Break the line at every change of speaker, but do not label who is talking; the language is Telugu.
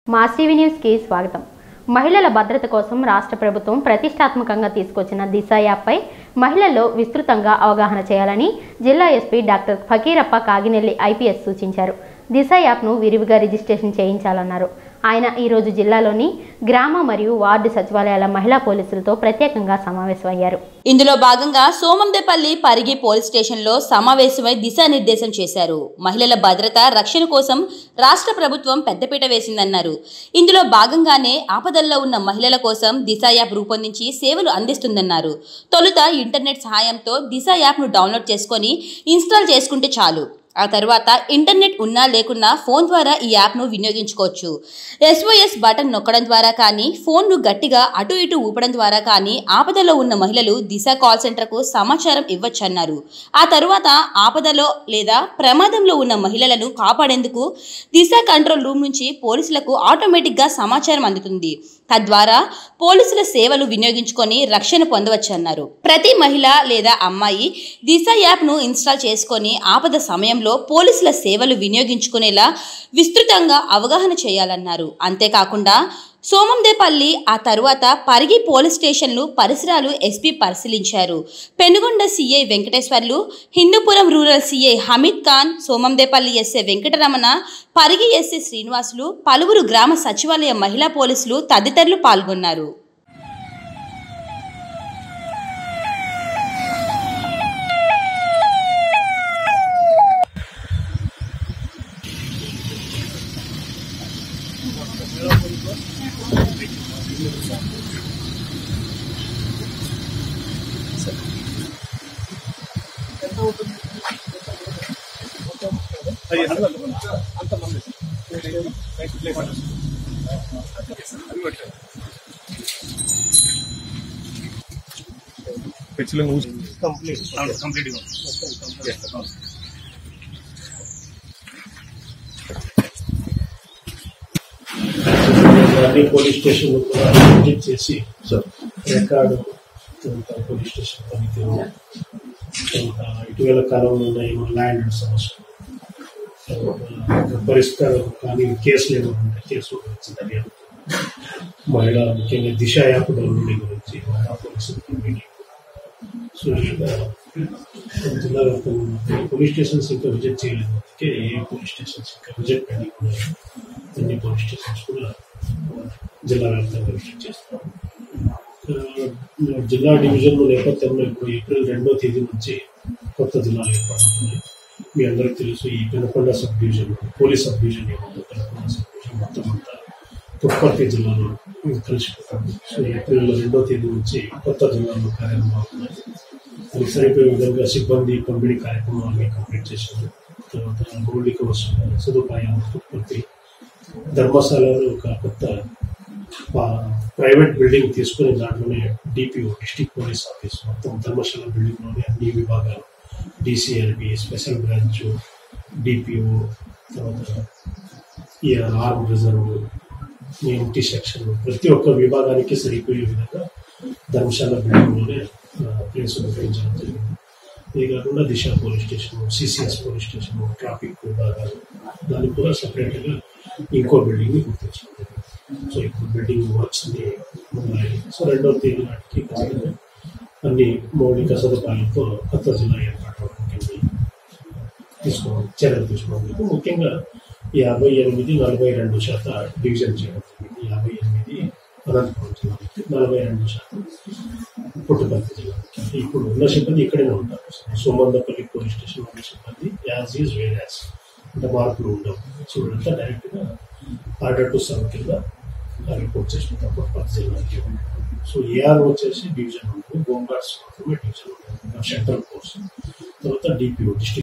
మాస్ టీవీ న్యూస్కి స్వాగతం మహిళల భద్రత కోసం రాష్ట్ర ప్రభుత్వం ప్రతిష్టాత్మకంగా తీసుకొచ్చిన దిశ యాప్పై మహిళల్లో విస్తృతంగా అవగాహన చేయాలని జిల్లా SP doctor Fakirappa Kaginelli IPS సూచించారు దిశ యాప్ను విరివిగా రిజిస్ట్రేషన్ చేయించాలన్నారు ఆయన ఈరోజు జిల్లాలోని గ్రామ మరియు వార్డు సచివాలయాల మహిళా పోలీసులతో ప్రత్యేకంగా సమావేశమయ్యారు
ఇందులో భాగంగా సోమందేపల్లి పరిగి పోలీస్ స్టేషన్లో సమావేశమై దిశానిర్దేశం చేశారు మహిళల భద్రత రక్షణ కోసం రాష్ట్ర ప్రభుత్వం పెద్దపీట వేసిందన్నారు ఇందులో భాగంగానే ఆపదల్లో ఉన్న మహిళల కోసం దిశ యాప్ రూపొందించి సేవలు అందిస్తుందన్నారు తొలుత ఇంటర్నెట్ సహాయంతో దిశ యాప్ను డౌన్లోడ్ చేసుకొని ఇన్స్టాల్ చేసుకుంటే చాలు ఆ తర్వాత ఇంటర్నెట్ ఉన్నా లేకున్నా ఫోన్ ద్వారా ఈ యాప్ను వినియోగించుకోవచ్చు ఎస్ఓఎస్ బటన్ నొక్కడం ద్వారా కానీ ఫోన్ను గట్టిగా అటు ఇటు ఊపడం ద్వారా కానీ ఆపదలో ఉన్న మహిళలు దిశ కాల్ సెంటర్కు సమాచారం ఇవ్వచ్చన్నారు ఆ తరువాత ఆపదలో లేదా ప్రమాదంలో ఉన్న మహిళలను కాపాడేందుకు దిశ కంట్రోల్ రూమ్ నుంచి పోలీసులకు ఆటోమేటిక్గా సమాచారం అందుతుంది తద్వారా పోలీసుల సేవలు వినియోగించుకొని రక్షణ పొందవచ్చన్నారు ప్రతి మహిళ లేదా అమ్మాయి దిశ యాప్ను ఇన్స్టాల్ చేసుకొని ఆపద సమయంలో పోలీసుల సేవలు వినియోగించుకునేలా విస్తృతంగా అవగాహన చేయాలన్నారు అంతేకాకుండా సోమందేపల్లి ఆ తరువాత పరిగి పోలీస్ స్టేషన్లు పరిసరాలు ఎస్పీ పరిశీలించారు Penukonda CI Venkateswarlu Hindupuram rural CI Hameed Khan Somandepalli S A Venkataramana Parigi S A Srinivasulu పలువురు గ్రామ సచివాలయ మహిళా పోలీసులు తదితరులు పాల్గొన్నారు
ఖచ్చితంగా ఊసి
కంప్లీట్
కంప్లీట్ గా
అన్ని పోలీస్ స్టేషన్ కూడా విజిట్ చేసి
సార్
రికార్డు కొంత పోలీస్ స్టేషన్ పనితీరు కొంత ఇటీవల కాలంలో ఉన్న ఏమైనా ల్యాండ్ సమస్య తర్వాత పరిష్కారం కానీ కేసులు ఏమైనా ఉంటే కేసులు గురించి దర్యాప్తు మహిళ ముఖ్యంగా దిశ యాప్ డౌన్లోడింగ్ గురించి మహిళా పోలీసులు మీటింగ్ సో ఇంకా జిల్లా వ్యాప్తంగా పోలీస్ స్టేషన్స్ ఇంకా విజిట్ చేయలేదు అందుకే ఏ పోలీస్ స్టేషన్స్ ఇంకా విజిట్ పెండింగ్ ఉన్నాయి అన్ని పోలీస్ స్టేషన్స్ కూడా జిల్లా వ్యాప్తంగా విజిట్ చేస్తాం ఆ, జిల్లా డివిజన్ నేపథ్యంలో ఇప్పుడు ఏప్రిల్ రెండో తేదీ నుంచి కొత్త జిల్లాలు ఏర్పడుతున్నాయి మీ అందరికీ తెలుసు ఈ Penukonda sub division police sub division ఏముందో పెనకొండ సబ్ డివిజన్ మొత్తం అంతా పుట్టపర్తి జిల్లాలో కలిసిపోతుంది సో ఏప్రిల్ రెండో తేదీ నుంచి కొత్త జిల్లాలో కార్యారంభం అవుతున్నాయి దానికి సరిపోయే విధంగా సిబ్బంది పంపిణీ కార్యక్రమాన్ని కంప్లీట్ చేశారు తర్వాత మౌలిక వసతులు సదుపాయాలు పుట్టపర్తి ధర్మశాలలో ఒక కొత్త ప్రైవేట్ బిల్డింగ్ తీసుకుని దాంట్లోనే డిపిఓ డిస్ట్రిక్ట్ పోలీస్ ఆఫీస్ మొత్తం ధర్మశాల బిల్డింగ్ లోనే అన్ని విభాగాలు డిసిఆర్బి స్పెషల్ బ్రాంచ్ డిపిఓ తర్వాత ఈ ఆర్మ్ రిజర్వ్ ఎంటీ సెక్షన్ ప్రతి ఒక్క విభాగానికి సరిపోయే విధంగా ధర్మశాల బిల్డింగ్ లోనే ప్లేస్ ఉపయోగించడం జరిగింది ఇది కాకుండా Disha police station CCS police station traffic విభాగాలు దానికి కూడా separate గా ఇంకో బిల్డింగ్ ని గుర్తించడం జరిగింది సో ఇప్పుడు బిల్డింగ్ వర్క్స్ ని మొదలయ్యాయి సో రెండో తేదీ నాటికి ఖచ్చితంగా అన్ని మౌలిక సదుపాయాలతో కొత్త జిల్లా ఏర్పాటు అవుతుంది తీసుకోవాలి చర్యలు తీసుకోవాలి ముఖ్యంగా యాభై ఎనిమిది నలభై రెండు శాతం డివిజన్ చేయడం జరిగింది యాభై ఎనిమిది అనంతపురం జిల్లాకి నలభై రెండు శాతం పుట్టుపర్తి జిల్లాకి ఇప్పుడు ఉన్న సిబ్బంది ఇక్కడే ఉంటారు సోమందపల్లి పోలీస్ స్టేషన్ ఉన్న సిబ్బంది యాజ్ ఈజ్ వేర్ యాజ్ అంటే మార్పులు ఉండవు సో వీళ్ళంతా డైరెక్ట్ గా ఆర్డర్ టు సర్వ్ కింద రిపోర్ట్ చేసుకుంటాం పుట్టుపర్తి జిల్లాకి సో ఏఆర్ వచ్చేసి డివిజన్ ఉంటుంది హోమ్ గార్డ్స్ మాత్రమే డివిజన్ ఉంటుంది సెంట్రల్ ఫోర్స్ తర్వాత డిపిఓ డిస్ట్రిక్ట్